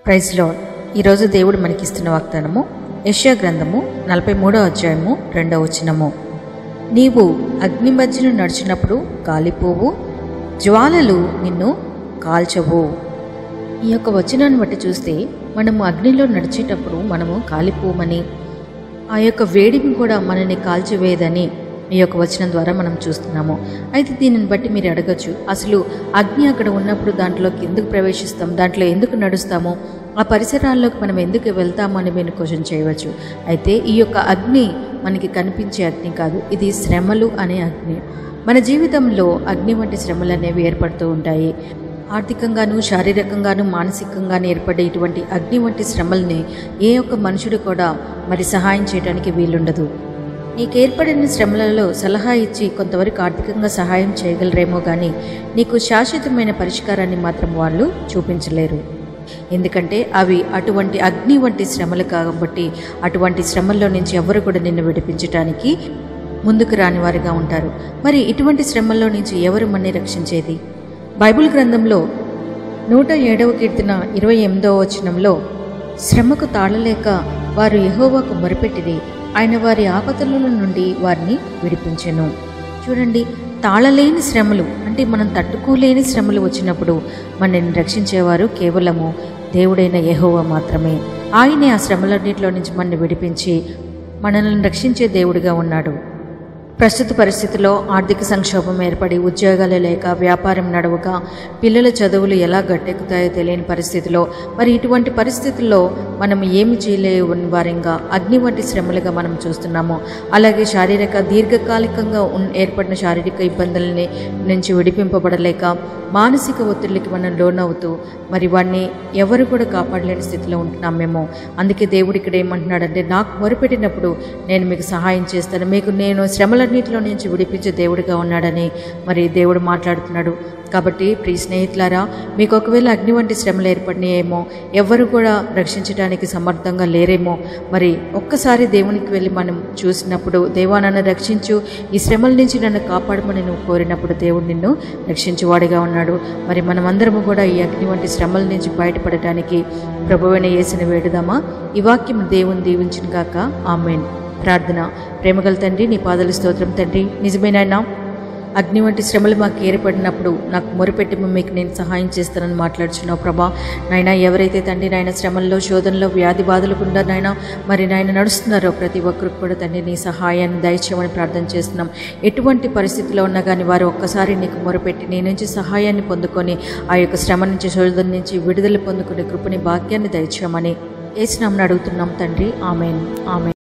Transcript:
praise lord ఈరోజు దేవుడు మనకిస్తున్న వాగ్దానము యెషయా గ్రంథము నలభై మూడో అధ్యాయము రెండవ వచనము నీవు అగ్ని మధ్యను నడిచినప్పుడు కాలిపోవు జ్వాలలు నిన్ను కాల్చవు ఈ యొక్క వచనాన్ని బట్టి చూస్తే మనము అగ్నిలో నడిచేటప్పుడు మనము కాలిపోమని ఆ యొక్క వేడిని కూడా మనల్ని కాల్చివేయదని ఈ యొక్క వచనం ద్వారా మనం చూస్తున్నాము అయితే దీనిని బట్టి మీరు అడగచ్చు అసలు అగ్ని అక్కడ ఉన్నప్పుడు దాంట్లోకి ఎందుకు ప్రవేశిస్తాం దాంట్లో ఎందుకు నడుస్తాము ఆ పరిసరాల్లోకి మనం ఎందుకు వెళ్తాము అని మీరు క్వశ్చన్ చేయవచ్చు అయితే ఈ యొక్క అగ్ని మనకి కనిపించే అగ్ని కాదు ఇది శ్రమలు అనే అగ్ని మన జీవితంలో అగ్ని వంటి శ్రమలు అనేవి ఏర్పడుతూ ఉంటాయి ఆర్థికంగాను శారీరకంగాను మానసికంగాను ఏర్పడే ఇటువంటి అగ్ని వంటి శ్రమల్ని ఏ ఒక్క మనుషుడు కూడా మరి సహాయం చేయడానికి వీలుండదు నీకు ఏర్పడిన శ్రమలలో సలహా ఇచ్చి కొంతవరకు ఆర్థికంగా సహాయం చేయగలరేమో కానీ నీకు శాశ్వతమైన పరిష్కారాన్ని మాత్రం వాళ్ళు చూపించలేరు ఎందుకంటే అవి అటువంటి అగ్ని వంటి శ్రమలు కాబట్టి అటువంటి శ్రమల్లో నుంచి ఎవరు కూడా నిన్ను విడిపించడానికి ముందుకు రాని వారిగా ఉంటారు మరి ఇటువంటి శ్రమల్లో నుంచి ఎవరు మన్ని రక్షించేది బైబిల్ గ్రంథంలో నూట ఏడవ కీర్తన ఇరవై ఎనిమిదవ వచనంలో శ్రమకు తాళలేక వారు యెహోవాకు మొరపెట్టిరి ఆయన వారి ఆపదల నుండి వారిని విడిపించెను చూడండి తాళలేని శ్రమలు అంటే మనం తట్టుకోలేని శ్రమలు వచ్చినప్పుడు మనల్ని రక్షించేవారు కేవలము దేవుడైన యెహోవా మాత్రమే ఆయనే ఆ శ్రమలన్నింటిలో నుంచి మనల్ని విడిపించి మనల్ని రక్షించే దేవుడిగా ఉన్నాడు ప్రస్తుత పరిస్థితిలో ఆర్థిక సంక్షోభం ఏర్పడి ఉద్యోగాలు లేక వ్యాపారం నడవక పిల్లల చదువులు ఎలా గట్టెక్కుతాయో తెలియని పరిస్థితిలో మరి ఇటువంటి పరిస్థితుల్లో మనం ఏమి చేయలేని వారంగా అగ్ని వంటి శ్రమలుగా మనం చూస్తున్నాము అలాగే శారీరక దీర్ఘకాలికంగా ఉన్ ఏర్పడిన శారీరక ఇబ్బందులని నుంచి విడిపింపబడలేక మానసిక ఒత్తిడికి మనం లోనవుతూ మరి వాడిని ఎవరు కూడా కాపాడలేని స్థితిలో ఉంటున్నాం మేము అందుకే దేవుడు ఇక్కడ ఏమంటున్నాడంటే నాకు మొరుపెట్టినప్పుడు నేను మీకు సహాయం చేస్తాను మీకు నేను శ్రమలన్నింటిలో నుంచి విడిపించే దేవుడిగా ఉన్నాడని మరి దేవుడు మాట్లాడుతున్నాడు కాబట్టి ప్రియ స్నేహితులారా మీకు ఒకవేళ అగ్ని వంటి శ్రమలు ఏర్పడినాయేమో ఎవరు కూడా రక్షించడానికి సమర్థంగా లేరేమో మరి ఒక్కసారి దేవునికి వెళ్ళి మనం చూసినప్పుడు దేవా నన్ను రక్షించు ఈ శ్రమల నుంచి నన్ను కాపాడమని నువ్వు కోరినప్పుడు దేవుడు నిన్ను రక్షించువాడిగా ఉన్నాడు మరి మనమందరము కూడా ఈ అగ్ని వంటి శ్రమల నుంచి బయటపడటానికి ప్రభువైన యేసుని వేడుదామా ఈ వాక్యం దేవుని దీవించిన గాక ఆమెన్ ప్రార్థన ప్రేమగల తండ్రి నీ పాదల స్తోత్రం తండ్రి నిజమేనైనా అగ్ని వంటి శ్రమలు మాకు ఏర్పడినప్పుడు నాకు మొరుపెట్టి మీకు నేను సహాయం చేస్తానని మాట్లాడుచున్నావు ప్రభా నాయన ఎవరైతే తండ్రి నాయన శ్రమల్లో శోధనలో వ్యాధి బాధలు గుండా నాయన మరి నాయన నడుస్తున్నారో ప్రతి ఒక్కరికి కూడా తండ్రి నీ సహాయాన్ని దయచేయమని ప్రార్థన చేస్తున్నాం ఎటువంటి పరిస్థితిలో ఉన్నా కానీ వారు ఒక్కసారి నీకు మొరపెట్టి నీ నుంచి సహాయాన్ని పొందుకొని ఆ యొక్క శ్రమ నుంచి శోధన నుంచి విడుదల పొందుకునే కృపని భాగ్యాన్ని దయచేయమని ఏసునామని అడుగుతున్నాం తండ్రి ఆమెన్ ఆమెన్